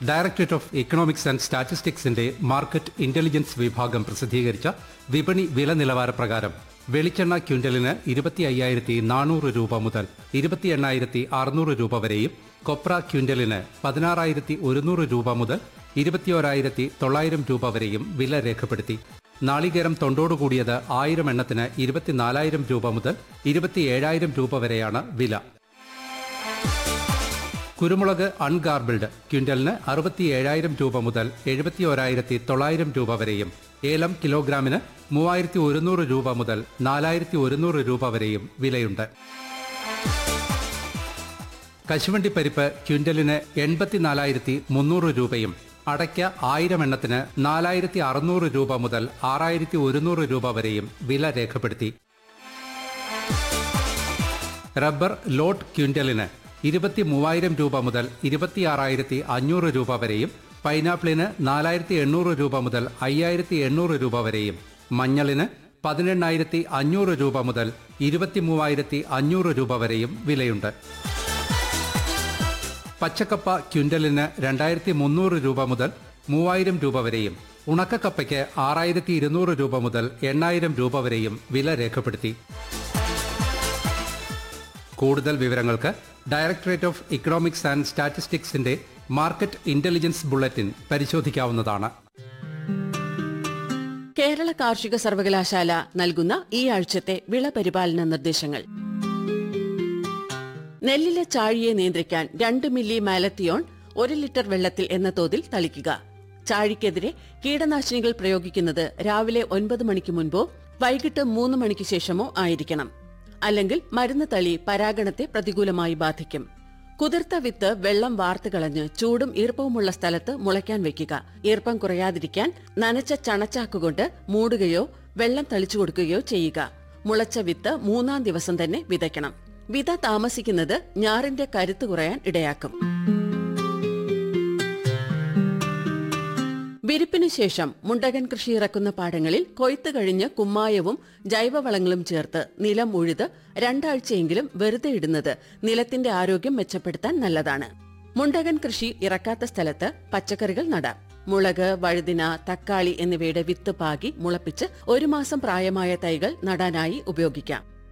directorate of economics and സ്റ്റാറ്റിസ്റ്റിക്സിന്റെ market intelligence വിഭാഗം പ്രസിദ്ധീകരിച്ച വിപണി വില നിലവാര പ്രകാരം വെളിച്ചെണ്ണ ക്വിന്റലിന് ഇരുപത്തി അയ്യായിരത്തി നാനൂറ് രൂപ മുതൽ ഇരുപത്തി എണ്ണായിരത്തി അറുന്നൂറ് രൂപ വരെയും കൊപ്ര ക്വിന്റലിന് പതിനാറായിരത്തി ഒരുന്നൂറ് രൂപ മുതൽ ഇരുപത്തിയോരായിരത്തി തൊള്ളായിരം രൂപ വരെയും വില രേഖപ്പെടുത്തി നാളികേരം തൊണ്ടോടുകൂടിയത് ആയിരം എണ്ണത്തിന് ഇരുപത്തിനാലായിരം രൂപ മുതൽ ഇരുപത്തിയേഴായിരം രൂപ വരെയാണ് വില കുരുമുളക് അൺഗാർബിൾഡ് ക്വിന്റലിന് അറുപത്തി ഏഴായിരം രൂപ മുതൽ എഴുപത്തി ഒരായിരത്തി തൊള്ളായിരം രൂപ വരെയും ഏലം കിലോഗ്രാമിന് മൂവായിരത്തി ഒരുന്നൂറ് രൂപ മുതൽ നാലായിരത്തി ഒരുന്നൂറ് രൂപ വരെയും വിലയുണ്ട് കശുവണ്ടി പരിപ്പ് ക്വിന്റലിന് എൺപത്തിനാലായിരത്തി മുന്നൂറ് രൂപയും അടയ്ക്ക ആയിരം എണ്ണത്തിന് നാലായിരത്തി അറുന്നൂറ് രൂപ മുതൽ ആറായിരത്തി ഒരുന്നൂറ് രൂപ വരെയും വില രേഖപ്പെടുത്തി റബ്ബർ ലോട്ട് ക്വിന്റലിന് ഇരുപത്തി മൂവായിരം രൂപ മുതൽ ഇരുപത്തിയാറായിരത്തി അഞ്ഞൂറ് രൂപ വരെയും പൈനാപ്പിളിന് നാലായിരത്തി എണ്ണൂറ് രൂപ മുതൽ അയ്യായിരത്തി എണ്ണൂറ് രൂപ വരെയും മഞ്ഞളിന് പതിനെണ്ണായിരത്തി അഞ്ഞൂറ് രൂപ മുതൽ ഇരുപത്തി മൂവായിരത്തി അഞ്ഞൂറ് രൂപ വരെയും വിലയുണ്ട് പച്ചക്കപ്പ ക്വിന്റലിന് രണ്ടായിരത്തി മുന്നൂറ് രൂപ മുതൽ മൂവായിരം രൂപ വരെയും ഉണക്കക്കപ്പയ്ക്ക് ആറായിരത്തി ഇരുന്നൂറ് രൂപ മുതൽ എണ്ണായിരം രൂപ വരെയും വില രേഖപ്പെടുത്തി കൂടുതൽ വിവരങ്ങൾക്ക് ഡയറക്ടറേറ്റ് ഓഫ് ഇക്കണോമിക്സ് ആൻഡ് സ്റ്റാറ്റിസ്റ്റിക്സിന്റെ മാർക്കറ്റ് ഇന്റലിജൻസ് ബുള്ളറ്റിൻ പരിശോധിക്കാവുന്നതാണ് കേരള കാർഷിക സർവകലാശാല നൽകുന്ന ഈ ആഴ്ചത്തെ വിള പരിപാലന നിർദ്ദേശങ്ങൾ നെല്ലിലെ ചാഴിയെ നിയന്ത്രിക്കാൻ രണ്ട് മില്ലി മാലത്തിയോൺ ഒരു ലിറ്റർ വെള്ളത്തിൽ എന്ന തോതിൽ തളിക്കുക ചാഴിക്കെതിരെ കീടനാശിനികൾ പ്രയോഗിക്കുന്നത് രാവിലെ ഒൻപത് മണിക്ക് മുൻപോ വൈകിട്ട് മൂന്ന് മണിക്ക് ശേഷമോ ആയിരിക്കണം അല്ലെങ്കിൽ മരുന്ന് തളി പരാഗണത്തെ പ്രതികൂലമായി ബാധിക്കും കുതിർത്ത വിത്ത് വെള്ളം വാർത്ത് കളഞ്ഞ് ചൂടും ഈർപ്പവുമുള്ള സ്ഥലത്ത് മുളയ്ക്കാൻ വെക്കുക ഈർപ്പം കുറയാതിരിക്കാൻ നനച്ച ചണച്ചാക്കുകൊണ്ട് മൂടുകയോ വെള്ളം തളിച്ചു കൊടുക്കുകയോ ചെയ്യുക മുളച്ച വിത്ത് മൂന്നാം ദിവസം തന്നെ വിതയ്ക്കണം വിത താമസിക്കുന്നത് ഞാറിന്റെ കരുത്ത് കുറയാൻ ഇടയാക്കും വിരിപ്പിനു ശേഷം മുണ്ടകൻ കൃഷി ഇറക്കുന്ന പാടങ്ങളിൽ കൊയ്ത്ത് കഴിഞ്ഞ് കുമ്മായവും ജൈവവളങ്ങളും ചേർത്ത് നിലം ഉഴുത് രണ്ടാഴ്ചയെങ്കിലും വെറുതെ ഇടുന്നത് നിലത്തിന്റെ ആരോഗ്യം മെച്ചപ്പെടുത്താൻ നല്ലതാണ് മുണ്ടകൻ കൃഷി ഇറക്കാത്ത സ്ഥലത്ത് പച്ചക്കറികൾ നടാം മുളക് വഴുതിന തക്കാളി എന്നിവയുടെ വിത്ത് പാകി മുളപ്പിച്ച് ഒരു മാസം പ്രായമായ തൈകൾ നടാനായി ഉപയോഗിക്കാം